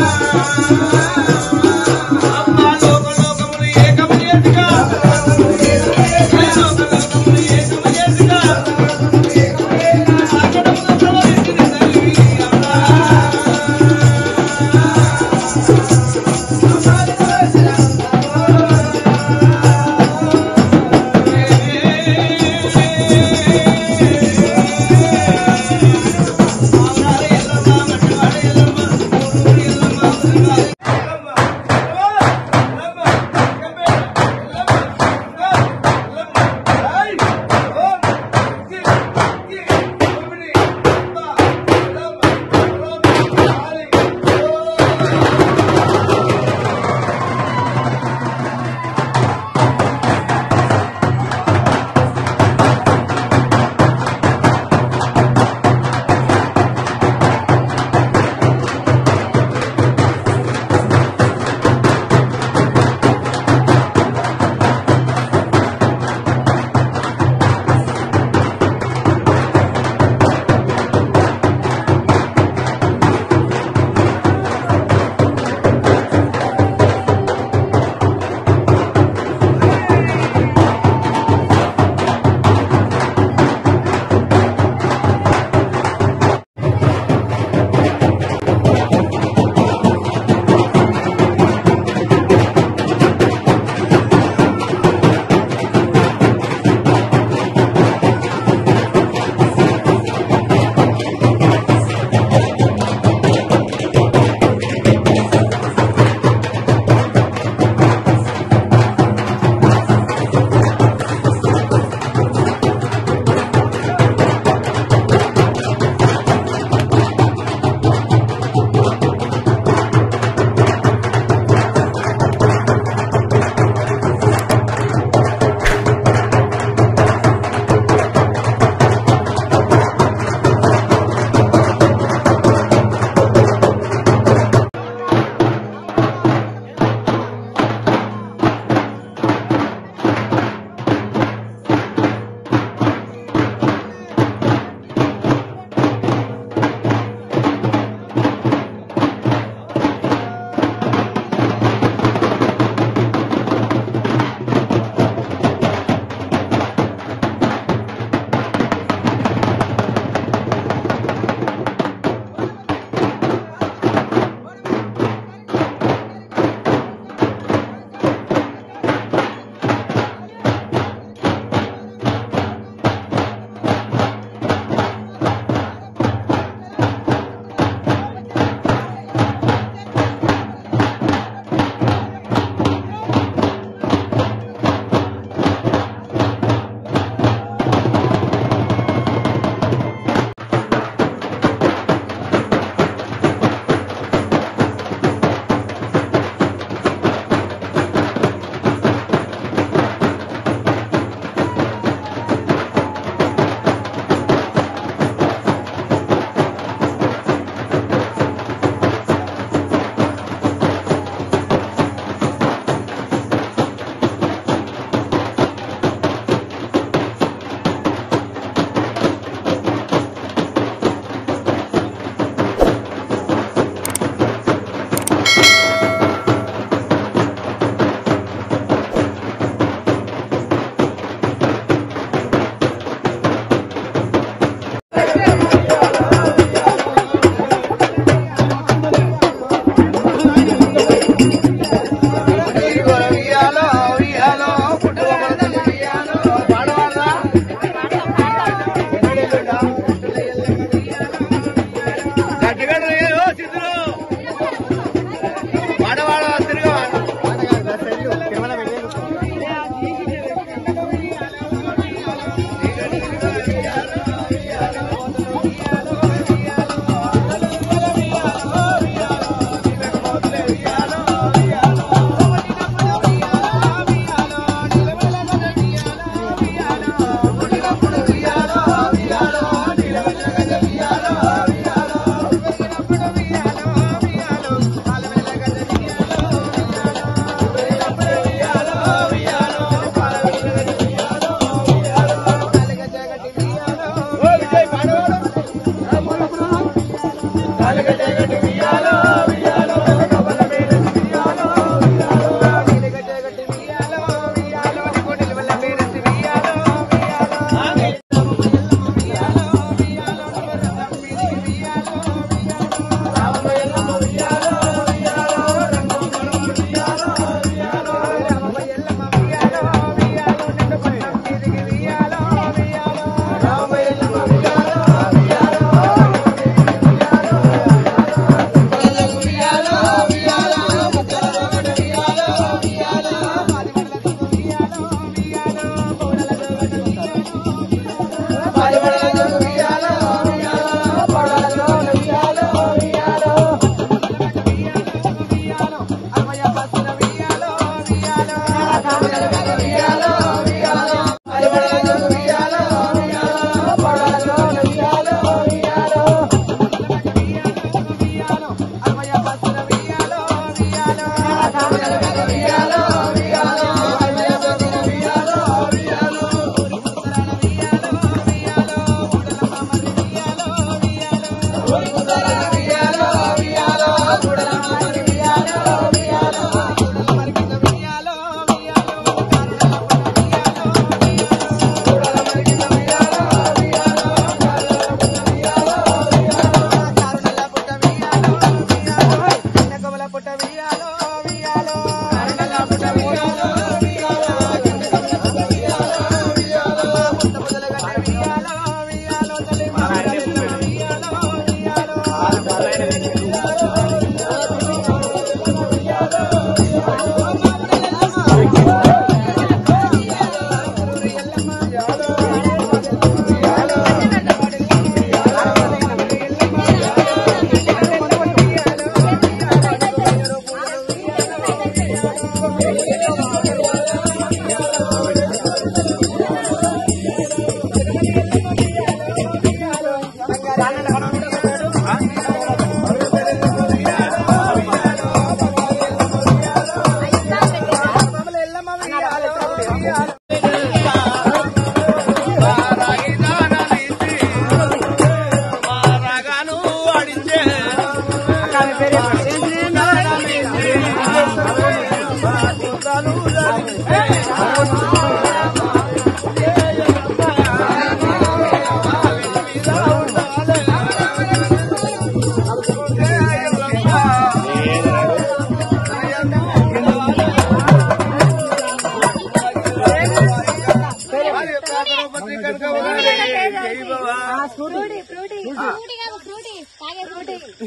అమ్మా లోక లోకములు ఏకము చేతుగా లోక లోకములు ఏకము చేతుగా అక్కడమున ప్రవహించిన తల్లి అమ్మా ఎల్లమ్మ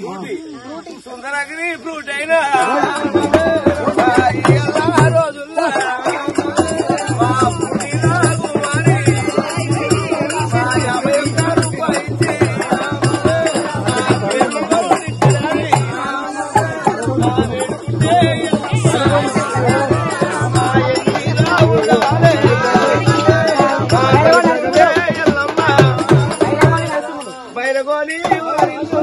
ఫ్రూటీ సుందరగిరి ఫ్రూట్ అయినా ఇయ్యాల రోజుల్లో మా పుట్టిన కుమారి మా యాభై ఒక్క రూపాయి ఇచ్చి మా పేరు కొట్టించాలి. మా వేడుకుంటే మా ఎన్నిరా ఉండాలి. మా వేడుకుంటే ఎల్లమ్మ బయలుగోని ఊరించు.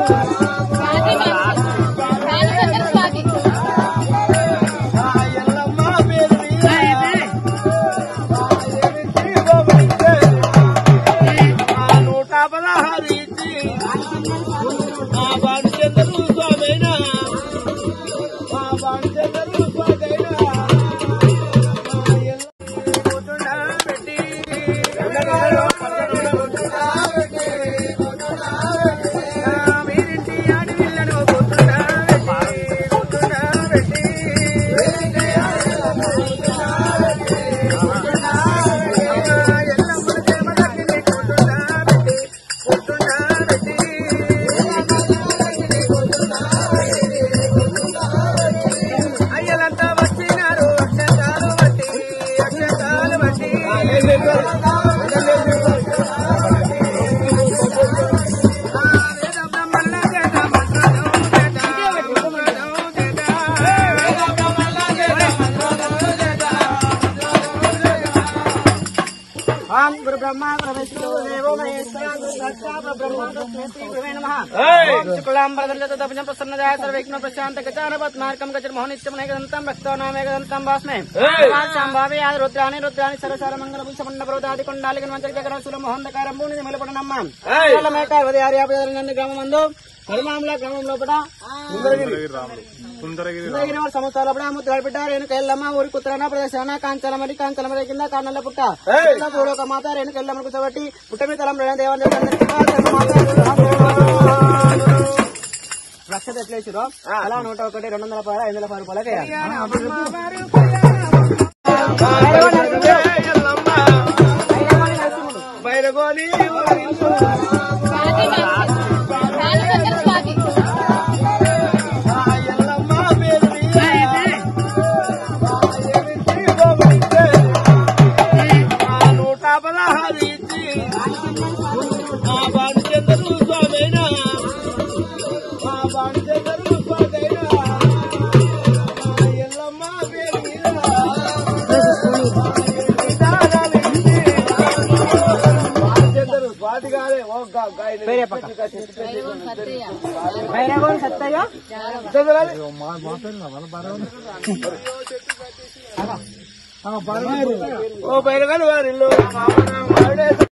ఆ ఎల్లమ్మ పేరు మీద ఆ ఎనిమిది గోవిందే. ఆ నూట పదహారు ఇచ్చి ఆ బాణచంద్రుడు స్వామైనా ఆ బాణచంద్రుడు స్వామైనా ఆ ఎల్లమ్మ కూతుడా పెట్టి కూతుడా పెట్టి కూతుడా పెట్టి ఆ మీరింటి ఆడపిల్లను కూతుడా పెట్టి కూతుడా పెట్టి మీరింటి ఆడపిల్లను కూతుడా పెట్టి కూతుడా పెట్టి ఆ ఎల్లమ్మ ప్రేమ తల్లిని కూతుడా పెట్టి కూతుడా పెట్టి అయ్యలంతా వచ్చినారు అక్షతాలు బట్టి అక్షతాలు బట్టి ఓం గురు బ్రహ్మ గురు విష్ణు దేవో మహేశ్వర గురు సాక్షాత్ బ్రహ్మ తస్మై శ్రీ గురువే నమః ఓం శుక్లాం వరదం తపజం ప్రసన్నదాయ సర్వైక్న ప్రశాంత గజాన పద్మార్కం గజర్ మోహనిత్యం నైకదంతం భక్తోనాం ఏకదంతం భాస్మే శాంభావి ఆది రుద్రాణి రుద్రాణి సరసార మంగళ పుంసమండ పర్వతాది కొండాలి గణవంతరి జగర సుర మోహందకారం భూని నిమలపడనమ్మ మేక ఉదయ ఆర్యాపద నంది గ్రామమందు హరిమామల గ్రామం లోపల సుందరగిరి వారి సంవత్సరాల ముద్ర బిడ్డ రేణుక ఎల్లమ్మ ఊరి కుత్రాన ప్రదర్శన కాంచల మరి కాంచల మరి కింద కానల్ల పుట్ట చూడు ఒక మాత రేణుక ఎల్లమ్మ కూర్చోబట్టి పుట్ట మీద తలం రేణ దేవాలయం లక్ష ఎట్లేసిరో అలా నూట ఒకటి రెండు వందల పది ఐదు వందల పది రూపాయలకి బయలుగోని ఊరించు. ఆ ఎల్లమ్మ పేరు మీద ఆ ఎనిమిది గోవిందే. ఆ నూట పదహారు ఇచ్చి ఆ బాణచంద్రుడు స్వామైనా ఆ బాణచంద్రుడు స్వామైనా ఆ ఎల్లమ్మ పేరు మీద బాణచంద్రుడు స్వాతి కాదే ఓ గా- గాయని. పేరే పక్క భైరవన్ సత్తయ్య చదవాలి. ఓ బయలుగాని వారిల్లు మామన వాడే